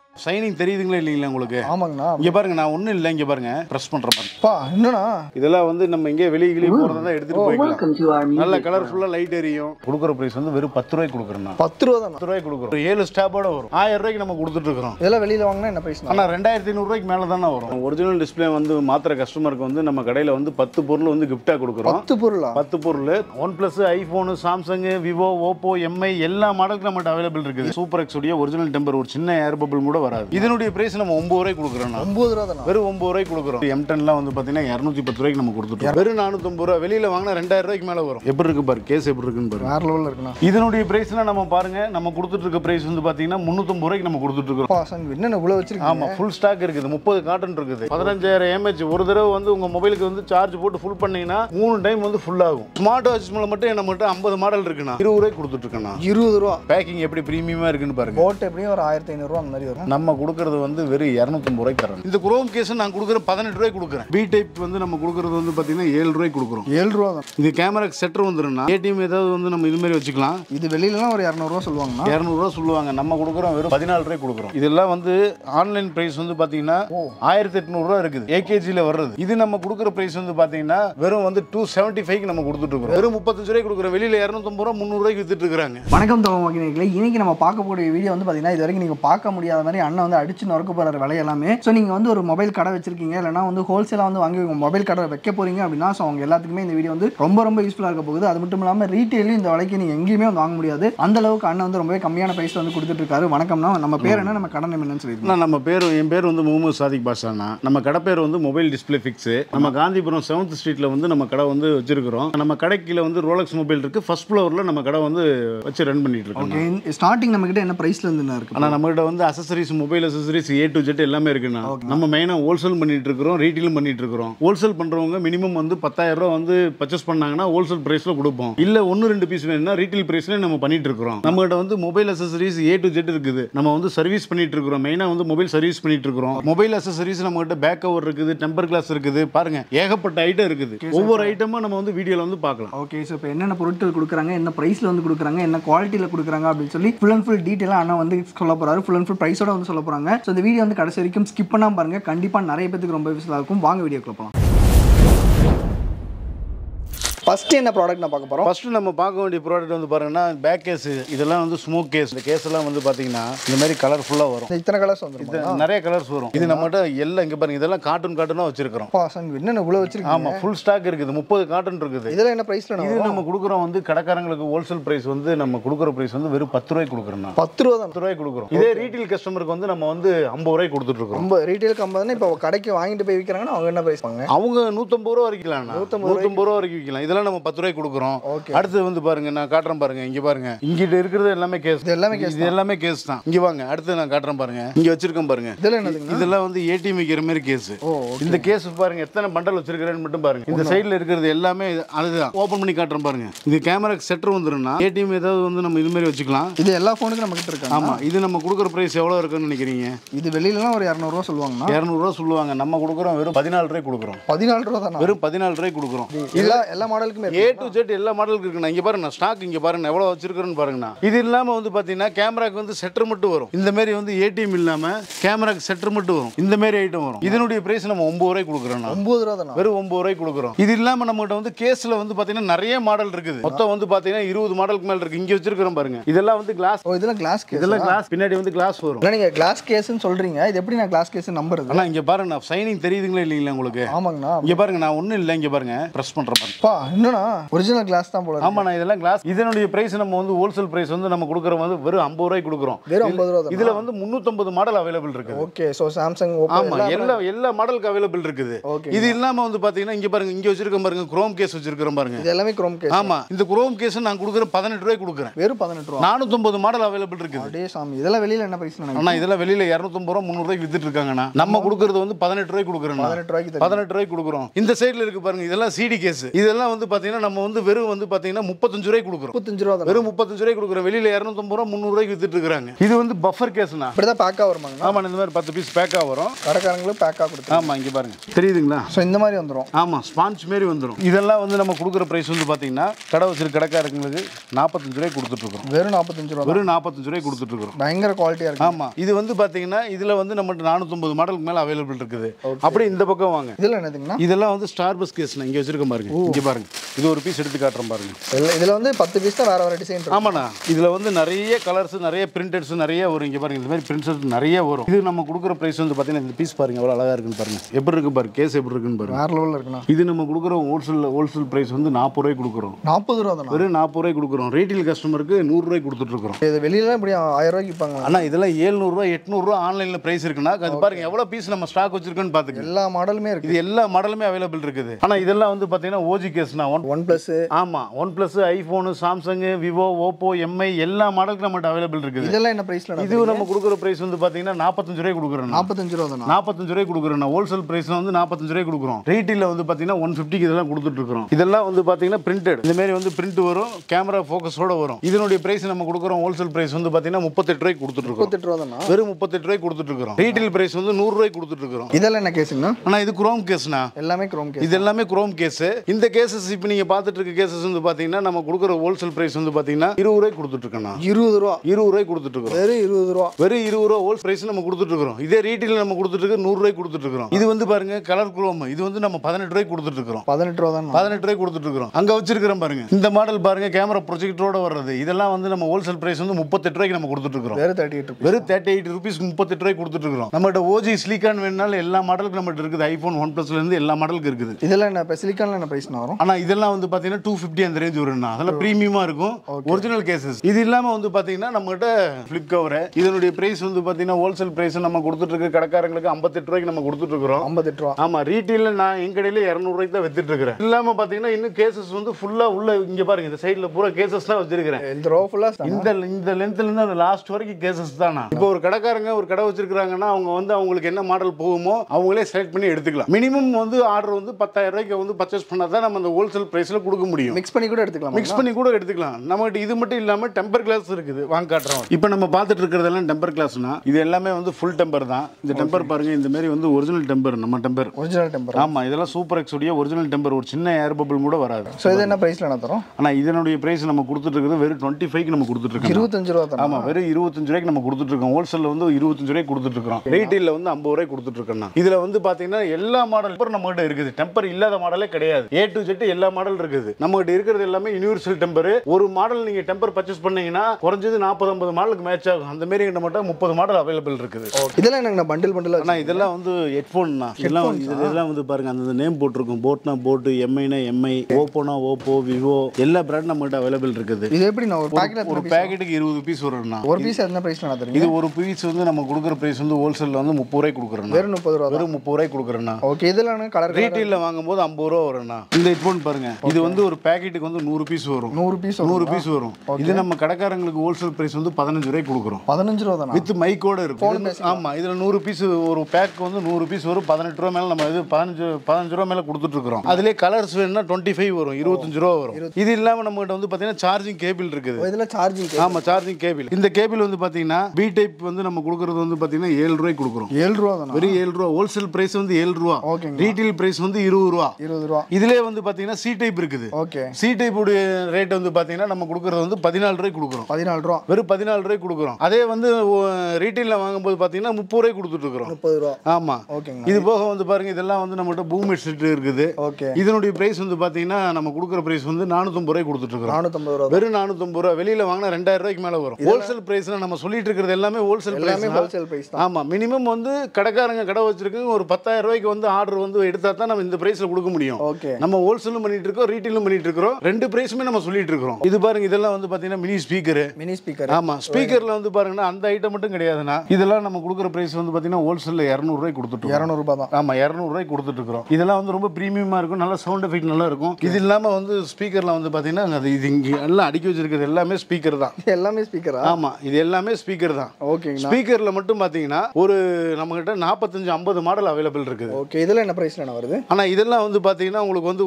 Signing தெரியுதுங்களா இல்லைங்களா உங்களுக்கு ஆமாங்கண்ணா இங்க பாருங்க நான் ஒண்ணும் இல்லை இங்க பாருங்க பிரஸ் பண்ற மாதிரி பா என்னண்ணா இதெல்லாம் வந்து நம்ம இங்கே வெளியே கிளியே போறதா எடுத்துட்டு போய்க்கலாம் Welcome to our நல்ல music கலர்ஃபுல்லா லைட் எரியும் கொடுக்குற பிரைஸ் வந்து வெறும் பத்து ரூபாய்க்கு கொடுக்குறேன் நான் பத்து ரூபா தானே பத்து ரூபாய்க்கு கொடுக்குறோம் ஒரு ஏழு ஸ்டாப்போட வரும் ஆயிரம் ரூபாய்க்கு நம்ம கொடுத்துட்டு இருக்கிறோம் இதெல்லாம் வெளியில வாங்கினா என்ன பிரைஸ் ஆனா ரெண்டாயிரத்தி ரூபாய்க்கு மேல தானே வரும் ஒரிஜினல் டிஸ்பிளே வந்து மாத்திர கஸ்டமருக்கு வந்து நம்ம கடையில வந்து பத்து பொருள் வந்து கிஃப்டா கொடுக்குறோம் பத்து பொருளா பத்து பொருள் OnePlus iPhone Samsung Vivo Oppo MI எல்லா மாடலுக்கு நம்மகிட்ட அவைலபிள் இருக்குது சூப்பர் எக்ஸ் உடைய ஒரிஜினல் டெம்பர் ஒரு சின்ன ஏர் பபிள் கூட வராது இதனுடைய பிரைஸ் நம்ம ஒன்பது ரூபாய்க்கு கொடுக்குறோம் நான். ஒன்பது ரூபா தானே வெறும் ஒன்பது ரூபாய்க்கு கொடுக்குறோம் எம் டென்லாம் வந்து பார்த்தீங்கன்னா இரநூத்தி பத்து ரூபாய்க்கு நம்ம கொடுத்துட்டோம் வெறும் நானூற்றம்பது ரூபா வெளியில வாங்கினா ரெண்டாயிரம் ரூபாய்க்கு மேலே வரும் எப்படி இருக்கு பாரு கேஸ் எப்படி இருக்குன்னு பாரு வேற லெவலில் இருக்குண்ணா இதனுடைய பிரைஸ்லாம் நம்ம பாருங்க நம்ம கொடுத்துட்டு இருக்க பிரைஸ் வந்து பார்த்தீங்கன்னா முந்நூற்றம்பது ரூபாய்க்கு நம்ம கொடுத்துட்டு இருக்கோம் பா சங்க என்னென்ன இவ்வளோ வச்சிருக்கீங்க ஆமா ஃபுல் ஸ்டாக் இருக்குது முப்பது காட்டன் இருக்குது பதினஞ்சாயிரம் எம்ஏஹெச் ஒரு தடவை வந்து உங்க மொபைலுக்கு வந்து சார்ஜ் போட்டு ஃபுல் பண்ணீங்கன்னா மூணு டைம் வந்து ஃபுல் ஆகும் ஸ்மார்ட் வாட்ச் மேல மட்டும் என்ன மட்டும் ஐம்பது மாடல் இருக்குண்ணா இருபது ரூபாய்க்கு கொடுத்துட்டு இருக்கேண்ணா இருபது ரூபா பேக்கிங் எப்படி பிரீமியமா இருக்குன்னு பாருங்க போட் எப்படியும் ஒரு ஆயிரத்தி ஐநூறுரூவா அந்த மாதிரி வரும் நம்ம கொடுக்கறது வந்து வெறும் இரநூத்தம்பது ரூபாய்க்கு தரோம் இந்த குரோம் கேஸ் நான் கொடுக்குற பதினெட்டு ரூபாய்க்கு கொடுக்குறேன் பி டைப் வந்து நம்ம கொடுக்கறது வந்து பார்த்தீங்கன்னா ஏழு ரூபாய்க்கு கொடுக்குறோம் ஏழு ரூபா தான் இது கேமராக்கு செட்டர் வந்துருன்னா ஏடிஎம் ஏதாவது வந்து நம்ம இது மாதிரி வச்சுக்கலாம் இது வெளியிலலாம் ஒரு இரநூறுவா சொல்லுவாங்கண்ணா இரநூறுவா சொல்லுவாங்க நம்ம கொடுக்குறோம் வெறும் பதினாலு ரூபாய்க்கு கொடுக்குறோம் இதெல்லாம் வந்து ஆன்லைன் பிரைஸ் வந்து பார்த்தீங்கன்னா ஆயிரத்தி எட்நூறுரூவா இருக்குது ஏகேஜியில் வர்றது இது நம்ம கொடுக்குற பிரைஸ் வந்து பார்த்தீங்கன்னா வெறும் வந்து டூ செவன்ட்டி ஃபைவ்க்கு நம்ம கொடுத்துட்டு இருக்கோம் வெறும் முப்பத்தஞ்சு ரூபாய்க்கு கொடுக்குறோம் வெளியில் இரநூத்தம்பது ரூபா முந்நூறுரூவாய்க்கு வித்துட்டு இருக்காங்க வணக்கம் தோழ மகிழ்ச்சிகளே இன்னைக்கு நம்ம பார்க்க போகிற வீடியோ வந்து பார்த்தீங்கன்னா இது வரைக்கும் நீங்கள் பார்க்க முடியாத மாதிரி அண்ணன் வந்து அடிச்சு நொறுக்க போகிற விலை எல்லாமே ஸோ நீங்கள் வந்து ஒரு மொபைல் கடை வச்சிருக்கீங்க இல்லைனா வந்து ஹோல்சேலாக வந்து வாங்கி உங்கள் மொபைல் கடை வைக்க போறீங்க அப்படின்னா ஸோ அவங்க எல்லாத்துக்குமே இந்த வீடியோ வந்து ரொம்ப ரொம்ப யூஸ்ஃபுல்லாக இருக்க போகுது அது மட்டும் இல்லாமல் ரீட்டெயிலும் இந்த விலைக்கு நீங்கள் எங்கேயுமே வந்து வாங்க முடியாது அந்த அளவுக்கு அண்ணன் வந்து ரொம்பவே கம்மியான ப்ரைஸ் வந்து கொடுத்துட்டு இருக்காரு வணக்கம்னா நம்ம பேர் என்ன நம்ம கடை நேம் என்னன்னு சொல்லியிருக்கோம் அண்ணா, நம்ம பேர் என் பேர் வந்து முகமது சாதிக் பாஷாண்ணா நம்ம கடை பேர் வந்து மொபைல் டிஸ்ப்ளே ஃபிக்ஸ் நம்ம காந்திபுரம் செவன்த் ஸ்ட்ரீட்ல வந்து நம்ம கடை வந்து வச்சிருக்கிறோம் நம்ம கடைக்கு கீழே வந்து ரோலக்ஸ் மொபைல் இருக்கு ஃபர்ஸ்ட் ஃப்ளோர்ல நம்ம கடை வந்து வச்சு ரன் பண்ணிட்டு இருக்கோம் ஓகே ஸ்டார்டிங் நம்ம கிட்ட என்ன ப்ரைஸ்ல இருந்து இருக்கு ஆனா நம்ம கிட்ட வந்து accessories mobile accessories A to Z எல்லாமே இருக்குண்ணா நம்ம மெயினா ஹோல்சேல் பண்ணிட்டு இருக்கிறோம் ரீட்டெயிலும் பண்ணிட்டு இருக்கிறோம் ஹோல்சேல் பண்றவங்க மினிமம் வந்து பத்தாயிரம் ரூபாய் வந்து பர்ச்சேஸ் பண்ணாங்கன்னா ஹோல்சேல் பிரைஸ்ல கொடுப்போம் இல்ல ஒன்னு ரெண்டு பீஸ் வேணும்னா ரீட்டெயில் பிரைஸ்ல நம்ம பண்ணிட்டு இருக்கிறோம் நம்ம கிட்ட வந்து mobile accessories A to Z இருக்குது நம்ம வந்து சர்வீஸ் பண்ணிட்டு இருக்கிறோம் மெயினா வந்து மொபைல் சர்வீஸ் பண்ணிட்டு இருக்கிறோம் மொபைல் அசசரிஸ் நம்ம கிட்ட பேக் கவர் இருக்குது டெம்பர் கிளாஸ் இருக்குது பாருங்க ஏகப்பட்ட ஐட்டம் இருக்குது ஒவ்வொரு ஐட்டமும் நம்ம வந்து வீடியோல வந்து பார்க்கலாம் ஓகே ஸோ இப்போ என்னென்ன பொருட்கள் கொடுக்குறாங்க என்ன ப்ரைஸில் வந்து கொடுக்குறாங்க என்ன குவாலிட்டியில் கொடுக்குறாங்க அப்படின்னு சொல்லி ஃபுல் அண்ட் ஃபுல் டீட்டெயிலாக அண்ணா வந்து சொல்ல போகிறாரு ஃபுல் அண்ட் ஃபுல் ப்ரைஸோட வந்து சொல்ல போகிறாங்க ஸோ இந்த வீடியோ வந்து கடைசி வரைக்கும் ஸ்கிப் பண்ணாம பாருங்க கண்டிப்பாக நிறைய பேத்துக்கு ரொம்ப யூஸ்ஃபுல்லாக இருக்கும் வாங்க வீடியோக்குள்ள போகலாம் ஃபர்ஸ்ட் என்ன ப்ராடக்ட் நான் பார்க்க போகிறோம் ஃபர்ஸ்ட் நம்ம பார்க்க வேண்டிய ப்ராடக்ட் வந்து பாருங்கன்னா பேக் கேஸ் இதெல்லாம் வந்து ஸ்மோக் கேஸ் இந்த கேஸ் எல்லாம் வந்து பாத்தீங்கன்னா இந்த மாதிரி கலர்ஃபுல்லாக வரும் இத்தனை கலர்ஸ் இது வந்துருமா நிறைய கலர்ஸ் வரும் இது நம்மகிட்ட எல்லாம் இங்க பாருங்க இதெல்லாம் கார்ட்டூன் கார்ட்டூனா வச்சிருக்கிறோம் பாசங்க என்னென்ன இவ்வளோ வச்சிருக்கீங்க ஆமா ஃபுல் ஸ்டாக் இருக்குது முப்பது கார்ட்டூன் இருக்குது இதெல்லாம் என்ன ப்ரைஸில் இது நம்ம கொடுக்குறோம் வந்து கடைக்காரங்களுக்கு ஹோல்சேல் பிரைஸ் வந்து நம்ம கொடுக்குற பிரைஸ் வந்து வெறும் பத்து ரூபாய்க்கு கொடுக்குறோம் நான். பத்து ரூபா தான் பத்து ரூபாய்க்கு கொடுக்குறோம் இதே ரீட்டைல் கஸ்டமருக்கு வந்து நம்ம வந்து ஐம்பது ரூபாய்க்கு கொடுத்துட்டு இருக்கோம் ரொம்ப ரீட்டெயிலுக்கு ஐம்பதுனா இப்போ கடைக்கு வாங்கிட்டு போய் விற்கிறாங்கன்னா அவங்க என்ன ப்ரைஸ் வாங்க அவங்க நூத்தம்பது ரூபா வரைக்கும் விற்கலாம் நூத்தம்பது நூத்தம்பது ரூபா வரைக்கும் விற்கலாம் இதெல்லாம் நம்ம பத்து ரூபாய்க்கு கொடுக்குறோம் ஓகே அடுத்து வந்து பாருங்க நான் காட்டுறேன் பாருங்க இங்க பாருங்க இங்கிட்ட இருக்கிறது எல்லாமே கேஸ் இது எல்லாமே case இது எல்லாமே கேஸ் தான் இங்க வாங்க அடுத்து நான் காட்டுறேன் பாருங்க இங்க வச்சிருக்கேன் பாருங்க இதெல்லாம் என்னதுங்க இதெல்லாம் வந்து ஏடிஎம் வைக்கிற மாதிரி கேஸ் ஓ இந்த கேஸ் பாருங்க எத்தனை பண்டல் வச்சிருக்கிறேன்னு மட்டும் பாருங்க இந்த சைடுல இருக்கிறது எல்லாமே இது- அதுதான் ஓபன் பண்ணி காட்டுறேன் பாருங்க இது கேமராக்கு செட்டர் வந்துருன்னா ஏடிஎம் ஏதாவது வந்து நம்ம இது மாதிரி வச்சுக்கலாம் இது எல்லா ஃபோனுக்கும் நம்ம கிட்ட இருக்காங்க ஆமா இது நம்ம கொடுக்குற பிரைஸ் எவ்வளவு இருக்குன்னு நினைக்கிறீங்க இது வெளியிலலாம் ஒரு இரநூறுவா சொல்லுவாங்கண்ணா இரநூறுவா சொல்லுவாங்க நம்ம கொடுக்குறோம் வெறும் பதினாலு ரூபாய் கொடுக்குறோம் பதினாலு ரூபா தானே வெறும் பதினாலு ரூபாய் கொடுக்குறோம் எல்லா எல்லா மாடலுக்குமே ஏ டு ஜெட் எல்லா மாடலுக்கு இருக்குண்ணா இங்க பாருங்க ஸ்டாக் இங்க பாருங்க எவ்வளவு வச்சிருக்கிறேன்னு பாருங்கண்ணா இது இல்லாம வந்து பாத்தீங்கன்னா கேமராக்கு வந்து செட்டர் மட்டும் வரும் இந்த மாதிரி வந்து ஏடிஎம் இல்லாம கேமராக்கு செட்டர் மட்டும் வரும் இந்த மாதிரி ஐட்டம் வரும் இதனுடைய பிரைஸ் நம்ம ஒன்பது ரூபாய்க்கு கொடுக்குறோம் ஒம்பது ரூபா தானே வெறும் ஒன்பது ரூபாய்க்கு கொடுக்குறோம் இது இல்லாம நம்மகிட்ட வந்து கேஸ்ல வந்து பாத்தீங்கன்னா நிறைய மாடல் இருக்குது மொத்தம் வந்து பாத்தீங்கன்னா இருபது மாடலுக்கு மேல இருக்கு இங்க வச்சிருக்கிறோம் பாருங்க இதெல்லாம் வந்து கிளாஸ் ஓ இதெல்லாம் கிளாஸ் கேஸ் இதெல்லாம் கிளாஸ் பின்னாடி வந்து கிளாஸ் வரும் இல்லை நீங்கள் கிளாஸ் கேஸ்ன்னு சொல்கிறீங்க இது எப்படி நான் கிளாஸ் கேஸ் நம்புறது ஆனா இங்க பாருங்க நான் சைனிங் தெரியுதுங்களா இல்லைங்களா உங்களுக்கு ஆமாங்கண்ணா இங்க பாருங்க நான் ஒண்ணும் இல்லை இங்க பாருங்க பிரஸ் பண்ற பாருங்க பா என்னண்ணா ஒரிஜினல் கிளாஸ் தான் போல இருக்கு. ஆமாண்ணா இதெல்லாம் கிளாஸ் இதனுடைய பிரைஸ் நம்ம வந்து ஹோல்சேல் பிரைஸ் வந்து நம்ம கொடுக்குற வந்து வெறும் ஐம்பது ரூபாய்க்கு கொடுக்குறோம் வெறும் ஐம்பது ரூபா தான் இதுல வந்து முந்நூற்றம்பது மாடல் அவைலபிள் இருக்குது ஓகே ஸோ சாம்சங் ஓப்போ ஆமா எல்லா எல்லா மாடலுக்கு அவைலபிள் இருக்குது ஓகே இது இல்லாம வந்து பாத்தீங்கன்னா இங்க பாருங்க இங்க வச்சிருக்கோம் பாருங்க குரோம் கேஸ் வச்சிருக்கிறோம் பாருங்க இது எல்லாமே குரோம் கேஸ் ஆமா இந்த குரோம் கேஸ் நான் கொடுக்குறேன் பதினெட்டு ரூபாய்க்கு கொடுக்குறேன் வெறும் பதினெட்டு ரூபா நானூத்தொன்பது மாடல் அவைலபிள் இருக்குது அப்படியே சாமி இதெல்லாம் வெளியில் என்ன ப்ரைஸ் நினைக்கிறேன் ஆனா இதெல்லாம் வெளியில இரநூத்தம்பது ரூபா முந்நூறு ரூபாய்க்கு வித்துட்டு இருக்காங்கண்ணா நம்ம கொடுக்கறது வந்து பதினெட்டு ரூபாய்க்கு கொடுக்குறோம் பதினெட்டு ரூபாய்க்கு தரும் பதினெட்டு ரூபாய்க்கு கொடுக்குறோம் இந்த சைடுல இருக்கு பாருங்க இதெல்லாம் சிடி கேஸ் இதெல்லாம் வந்து வந்து பாத்தீங்கன்னா நம்ம வந்து வெறும் வந்து பாத்தீங்கன்னா முப்பத்தஞ்சு ரூபாய் கொடுக்குறோம் முப்பத்தஞ்சு ரூபா தானே வெறும் முப்பத்தஞ்சு ரூபாய் கொடுக்குறோம் வெளியில இரநூத்தம்பது ரூபா முந்நூறு ரூபாய்க்கு வித்துட்டு இருக்காங்க இது வந்து பஃபர் கேஸ்னா இப்படிதான் பேக்காக வருமாங்கண்ணா ஆமா இந்த மாதிரி பத்து பீஸ் பேக்கா வரும் கடைக்காரங்களும் பேக்காக கொடுத்து ஆமா இங்க பாருங்க தெரியுதுங்களா ஸோ இந்த மாதிரி வந்துடும் ஆமா ஸ்பாஞ்ச் மாரி வந்துடும் இதெல்லாம் வந்து நம்ம கொடுக்குற பிரைஸ் வந்து பாத்தீங்கன்னா கடை வச்சிருக்க கடைக்காரங்களுக்கு நாற்பத்தஞ்சு ரூபாய் கொடுத்துட்டு இருக்கோம் வெறும் நாற்பத்தஞ்சு ரூபா தான். வெறும் நாற்பத்தஞ்சு ரூபாய் கொடுத்துட்டு இருக்கோம் பயங்கர குவாலிட்டியாக இருக்கு ஆமா இது வந்து பாத்தீங்கன்னா இதுல வந்து நம்மகிட்ட நானூத்தொம்பது மாடலுக்கு மேல அவைலபிள் இருக்குது அப்படி இந்த பக்கம் வாங்க இதில் என்னதுங்கண்ணா இதெல்லாம் வந்து ஸ்டார் பஸ் கேஸ்ண்ணா இங்க வச்சிருக்கேன் பாருங்க இங்க பாருங்க இது ஒரு பீஸ் எடுத்து காட்டுறேன் பாருங்க இதில் இதில் வந்து பத்து பீஸ் தான் வேறு வேறு டிசைன் இருக்கு ஆமாண்ணா இதுல வந்து நிறைய கலர்ஸ் நிறைய பிரிண்டட்ஸ் நிறைய வரும் இங்க பாருங்க இந்த மாதிரி பிரிண்டட்ஸ் நிறைய வரும் இது நம்ம கொடுக்குற பிரைஸ் வந்து பாத்தீங்கன்னா இந்த பீஸ் பாருங்க எவ்வளவு அழகா இருக்குன்னு பாருங்க எப்படி இருக்கு பாருங்க கேஸ் எப்படி இருக்குன்னு பாருங்க வேறு லெவலில் இருக்குண்ணா இது நம்ம கொடுக்குற ஹோல்சேல் ஹோல்சேல் பிரைஸ் வந்து நாற்பது ரூபாய் கொடுக்குறோம் நாற்பது ரூபா தானே வெறும் நாற்பது ரூபாய் கொடுக்குறோம் ரீட்டைல் கஸ்டமருக்கு நூறு ரூபாய் கொடுத்துட்டு இருக்கிறோம் இது வெளியில இப்படி ஆயிரம் ரூபாய்க்கு விற்பாங்க ஆனா இதெல்லாம் ஏழ்நூறுவா எட்நூறுவா ஆன்லைன்ல பிரைஸ் இருக்குன்னா அது பாருங்க எவ்வளவு பீஸ் நம்ம ஸ்டாக் வச்சிருக்கோன்னு பாத்துக்க எல்லா மாடலுமே இருக்கு இது எல்லா மாடலுமே அவைலபிள் இருக்குது ஆனா இதெல்லாம் வந்து பாத்தீங்கன்னா ஓஜி கேஸ்னா ஒன் ஒன் ப்ளஸ் ஆமா OnePlus iPhone Samsung Vivo Oppo MI எல்லா மாடலுக்கும் நம்மகிட்ட அவைலபிள் இருக்குது இதெல்லாம் என்ன ப்ரைஸில் இது நம்ம கொடுக்குற பிரைஸ் வந்து பாத்தீங்கன்னா நாற்பத்தஞ்சு ரூபாய் கொடுக்குறோம் நாற்பத்தஞ்சு ரூபா தானே நாற்பத்தஞ்சு ரூபாய் கொடுக்குறோம் ஹோல்சேல் பிரைஸ்ல வந்து நாற்பத்தஞ்சு ரூபாய் கொடுக்குறோம் ரீட்டில் வந்து பாத்தீங்கன்னா ஒன் ஃபிஃப்டிக்கு இதெல்லாம் கொடுத்துட்டு இருக்கிறோம் இதெல்லாம் வந்து பாத்தீங்கன்னா பிரிண்டட் இந்த மாதிரி வந்து பிரிண்ட் வரும் கேமரா ஃபோக்கஸோட வரும் இதனுடைய பிரைஸ் நம்ம கொடுக்குறோம் ஹோல்சேல் பிரைஸ் வந்து பாத்தீங்கன்னா முப்பத்தெட்டு ரூபாய்க்கு கொடுத்துட்டு இருக்கோம் முப்பத்தெட்டு ரூபா தானே வெறும் முப்பத்தெட்டு ரூபாய்க்கு கொடுத்துட்டு இருக்கிறோம் ரீட்டைல் பிரைஸ் வந்து நூறு ரூபாய்க்கு கொடுத்துட்டு இருக்கிறோம் இதெல்லாம் என்ன கேஸுங்கண்ணா ஆனா இது குரோம் கேஸ்னா எல்லாமே குரோம் கேஸ் இது எல்லாமே குரோம் கேஸ் இந்த கேசஸ் இப்போ நீங்க பார்த்துட்டு இருக்க கேசஸ் வந்து பாத்தீங்கன்னா நம்ம கொடுக்குற ஹோல்சேல் பிரைஸ் வந்து பாத்தீங்கன்னா இருபது ரூபாய் கொடுத்துட்டு இருக்கேன் இருபது ரூபா இருபது ரூபாய் கொடுத்துட்டு இருக்கிறோம் வெறும் இருபது ரூபா வெறும் இருபது ரூபா ஹோல் பிரைஸ் நம்ம கொடுத்துட்டு இருக்கிறோம் இதே ரீட்டைல் நம்ம கொடுத்துட்டு இருக்க நூறு ரூபாய் கொடுத்துட்டு இருக்கிறோம் இது வந்து பாருங்க கலர் குரோம் இது வந்து நம்ம பதினெட்டு ரூபாய் கொடுத்துட்டு இருக்கிறோம் பதினெட்டு ரூபா தானே பதினெட்டு ரூபாய் கொடுத்துட்டு இருக்கிறோம் அங்க வச்சிருக்கிறோம் பாருங்க இந்த மாடல் பாருங்க கேமரா ப்ரொஜெக்டரோட வர்றது இதெல்லாம் வந்து நம்ம ஹோல்சேல் பிரைஸ் வந்து முப்பத்தெட்டு ரூபாய்க்கு நம்ம கொடுத்துட்டு இருக்கிறோம் வெறும் தேர்ட்டி எயிட் வெறும் தேர்ட்டி எயிட் ருபீஸ் முப்பத்தெட்டு ரூபாய் கொடுத்துட்டு இருக்கிறோம் நம்மகிட்ட ஓஜி ஸ்லீக்கான் வேணுனாலும் எல்லா மாடலுக்கு நம்மகிட்ட இருக்குது ஐபோன் ஒன் பிளஸ்ல இருந்து எல்லா மாடலுக்கு இருக்குது இதெல்லாம் என்ன இப்போ சிலிக்கானில் என்ன ப்ரைஸ்னா வரும் ஆனா இதெல்லாம் வந்து பாத்தீங்கன்னா டூ ஃபிஃப்டி அந்த ரேஞ்ச் வரும்னா அதெல்லாம் ப்ரீமியமா இருக்கும் ஒரிஜினல் கேசஸ் இது இல்லாம வந்து பாத்தீங்கன்னா நம்மகிட்ட ஃபிளிப் கவர் இதனுடைய பிரைஸ் வந்து பாத்தீங்கன்னா ஹோல்சேல் பிரைஸ் நம்ம கொடுத்துட்டு இருக்க கடைக்காரங்களுக்கு ஐம்பத்தெட்டு ரூபாய்க்கு நம்ம கொடுத்துட்டு இருக்கிறோம் ஐம்பத்தெட்டு ரூபா ஆமா ரீட்டெயில நான் எங்க கடையில இரநூறுவாய்க்கு தான் வித்துட்டு இருக்கிறேன் இல்லாம பாத்தீங்கன்னா இன்னும் கேசஸ் வந்து ஃபுல்லா உள்ள இங்க பாருங்க இந்த சைடுல பூரா கேசஸ் தான் வச்சிருக்கிறேன் இந்த ரோ ஃபுல்லாக இந்த இந்த லென்த்ல இருந்து அந்த லாஸ்ட் வரைக்கும் கேசஸ் தானா இப்போ ஒரு கடைக்காரங்க ஒரு கடை வச்சிருக்காங்கன்னா அவங்க வந்து அவங்களுக்கு என்ன மாடல் போகுமோ அவங்களே செலக்ட் பண்ணி எடுத்துக்கலாம் மினிமம் வந்து ஆர்டர் வந்து பத்தாயிரம் ரூபாய்க்கு வந்து பர்ச்சேஸ் பண்ணா தான் நம்ம அந்த ஹோல்சேல் பிரைஸ்ல கொடுக்க முடியும் மிக்ஸ் பண்ணி கூட எடுத்துக்கலாம் மிக்ஸ் பண்ணி கூட எடுத்துக்கலாம் நம்மகிட்ட இது மட்டும் இல்லாம டெம்பர் கிளாஸ் இருக்குது வாங்க காட்டுறோம் இப்போ நம்ம பார்த்துட்டு இருக்கிறதெல்லாம் டெம்பர் கிளாஸ்னா இது எல்லாமே வந்து ஃபுல் டெம்பர் தான் இந்த டெம்பர் பாருங்க இந்த மாதிரி வந்து ஒரிஜினல் டெம்பர் நம்ம டெம்பர் ஒரிஜினல் டெம்பர் ஆமா இதெல்லாம் சூப்பர் எக்ஸ் உடைய ஒரிஜினல் டெம்பர் ஒரு சின்ன ஏர் பபிள் கூட வராது ஸோ இது என்ன ப்ரைஸில் என்ன தரும் ஆனா இதனுடைய பிரைஸ் நம்ம கொடுத்துட்டு இருக்கிறது வெறும் டுவெண்ட்டி ஃபைவ்க்கு நம்ம கொடுத்துட்டு இருக்கோம் இருபத்தஞ்சு ரூபா தானே ஆமா வெறும் இருபத்தஞ்சு ரூபாய்க்கு நம்ம கொடுத்துட்டு இருக்கோம் ஹோல்சேல்ல வந்து இருபத்தஞ்சு ரூபாய்க்கு கொடுத்துட்டு இருக்கோம் ரீட்டைல்ல வந்து ஐம்பது ரூபாய்க்கு கொடுத்துட்டு இருக்கோம் இதுல வந்து பாத்தீங்கன்னா எல்லா மாடல் டெம்பர் நம்ம கிட்ட இருக்குது டெம்பர் இல்லாத மாடலே கிடையாது ஏ டு ஜெட் எல்லா மாடல் இருக்குது நம்ம கிட்ட இருக்கிறது எல்லாமே யூனிவர்சல் டெம்பர் ஒரு மாடல் நீங்க டெம்பர் பர்ச்சேஸ் பண்ணீங்கன்னா குறைஞ்சது நாற்பது ஐம்பது மாடலுக்கு மேட்ச் ஆகும் அந்த மாதிரி கிட்ட மட்டும் முப்பது மாடல் அவைலபிள் இருக்குது இதெல்லாம் எனக்கு பண்டில் பண்டில் ஆனா இதெல்லாம் வந்து ஹெட்ஃபோன் தான் இதெல்லாம் வந்து- இதெல்லாம் வந்து பாருங்க அந்த நேம் போட்டிருக்கும் போட்னா போட்டு எம்ஐனா எம்ஐ ஓப்போனா ஓப்போ விவோ எல்லா பிராண்ட் நம்ம கிட்ட அவைலபிள் இருக்குது இது எப்படி நான் ஒரு பாக்கெட் ஒரு பேக்கெட்டுக்கு இருபது பீஸ் வரும்னா ஒரு பீஸ் என்ன ப்ரைஸில் நான் தருவீங்க இது ஒரு பீஸ் வந்து நம்ம கொடுக்குற பிரைஸ் வந்து ஹோல்சேல்ல வந்து முப்பது ரூபாய்க்கு கொடுக்குறேன் வெறும் முப்பது ரூபா தான் வெறும் முப்பது ரூபாய்க்கு கொடுக்குறேண்ணா ஓகே இதெல்லாம் கலர் ரீட்டெயில வாங்கும்போது ஐம்பது ரூபா வரும்ண்ணா இந்த ஹெட்ஃபோன் பாருங்க இது வந்து ஒரு பேக்கெட்டுக்கு வந்து நூறு பீஸ் வரும் நூறு பீஸ் நூறு பீஸ் வரும் இது நம்ம கடைக்காரங்களுக்கு ஹோல்சேல் பிரைஸ் வந்து பதினஞ்சு ரூபாய்க்கு கொடுக்குறோம் பதினஞ்சு ரூபா தானே வித் மைக்கோட இருக்கும் இது- ஆமா இதுல நூறு பீஸ் ஒரு பேக் வந்து நூறு பீஸ் வரும் பதினெட்டு ரூபா மேல நம்ம இது பதினஞ்சு பதினஞ்சு ரூபா மேல கொடுத்துட்டு இருக்கிறோம் அதுலயே கலர்ஸ் வேணும்னா டுவெண்ட்டி ஃபைவ் வரும் இருபத்தஞ்சு ரூபா வரும் இது இல்லாம நம்ம கிட்ட வந்து பாத்தீங்கன்னா சார்ஜிங் கேபிள் இருக்குது இதில் சார்ஜிங் ஆமா சார்ஜிங் கேபிள் இந்த கேபிள் வந்து பாத்தீங்கன்னா பி டைப் வந்து நம்ம கொடுக்கறது வந்து பாத்தீங்கன்னா ஏழு ரூபாய்க்கு கொடுக்குறோம் ஏழு ரூபா தானே வெறும் ஏழு ரூபா ஹோல்சேல் பிரைஸ் வந்து ஏழு ரூபா ஓகேங்க ரீட்டைல் பிரைஸ் வந்து இருபது ரூபா இருபது ரூபா இதுலயே வந்து பாத்தீங்கன்னா சி டைப் இருக்குது ஓகே சி டைப் உடைய ரேட் வந்து பாத்தீங்கன்னா நம்ம கொடுக்கறது வந்து பதினாலு ரூபாய்க்கு கொடுக்குறோம் பதினாலு ரூபா வெறும் பதினாலு ரூபாய்க்கு கொடுக்குறோம் அதே வந்து ரீட்டைல்ல வாங்கும்போது பாத்தீங்கன்னா முப்பது ரூபாய்க்கு கொடுத்துட்டு இருக்கிறோம் முப்பது ரூபா ஆமா ஓகேங்க இது போக வந்து பாருங்க இதெல்லாம் வந்து நம்மகிட்ட பூமி செட் இருக்குது ஓகே இதனுடைய பிரைஸ் வந்து பாத்தீங்கன்னா நம்ம கொடுக்குற பிரைஸ் வந்து நானூத்தம்பது ரூபாய்க்கு கொடுத்துட்டு இருக்கிறோம் நானூற்றம்பது ரூபா வெறும் நானூத்தம்பது ரூபா வெளியில வாங்கினா ரெண்டாயிரம் ரூபாய்க்கு மேல வரும் ஹோல்சேல் பிரைஸ்ல நம்ம சொல்லிட்டு இருக்கிறது எல்லாமே ஹோல்சேல் எல்லாமே பிரைஸ் ஹோல்சேல் ப்ரைஸ் தான் ஆமா மினிமம் வந்து கடைக்காரங்க கடை வச்சிருக்கவங்க ஒரு பத்தாயிரம் ரூபாய்க்கு வந்து ஆர்டர் வந்து எடுத்தா தான் நம்ம இந்த பிரைஸ்ல கொடுக்க முடியும் ஓகே நம்ம ஹோல்சேலும் பண்ணிட்டு இருக்கோம் ரீட்டைலும் பண்ணிட்டு இருக்கிறோம் ரெண்டு பிரைஸுமே நம்ம சொல்லிட்டு இருக்கிறோம் இது பாருங்க இதெல்லாம் வந்து பாத்தீங்கன்னா மினி ஸ்பீக்கர் மினி ஸ்பீக்கர் ஆமா ஸ்பீக்கர்ல வந்து பாருங்கன்னா அந்த ஐட்டம் மட்டும் கிடையாதுண்ணா இதெல்லாம் நம்ம கொடுக்குற பிரைஸ் வந்து பாத்தீங்கன்னா ஹோல்சேல்ல இரநூறுவாய்க்கு கொடுத்துட்டு இரநூறுபா தான் ஆமா இரநூறுவாய்க்கு கொடுத்துட்டு இருக்கிறோம் இதெல்லாம் வந்து ரொம்ப ப்ரீமியமா இருக்கும் நல்ல சவுண்ட் எஃபெக்ட் நல்லா இருக்கும் இது இல்லாம வந்து ஸ்பீக்கர்ல வந்து பாத்தீங்கன்னா அது இது இங்க எல்லாம் அடுக்கி வச்சிருக்கிறது எல்லாமே ஸ்பீக்கர் தான் இது எல்லாமே ஸ்பீக்கரா ஆமா இது எல்லாமே ஸ்பீக்கர் தான் ஓகேங்கண்ணா ஸ்பீக்கர்ல மட்டும் பாத்தீங்கன்னா ஒரு நம்ம கிட்ட நாற்பத்தஞ்சு ஐம்பது மாடல் அவைலபிள் இருக்குது ஓகே இதில் என்ன ப்ரைஸில் என்ன வருது ஆனா இதெல்லாம் வந்து பாத்தீங்கன்னா உங்களுக்கு வந்து ஹோல்சேல்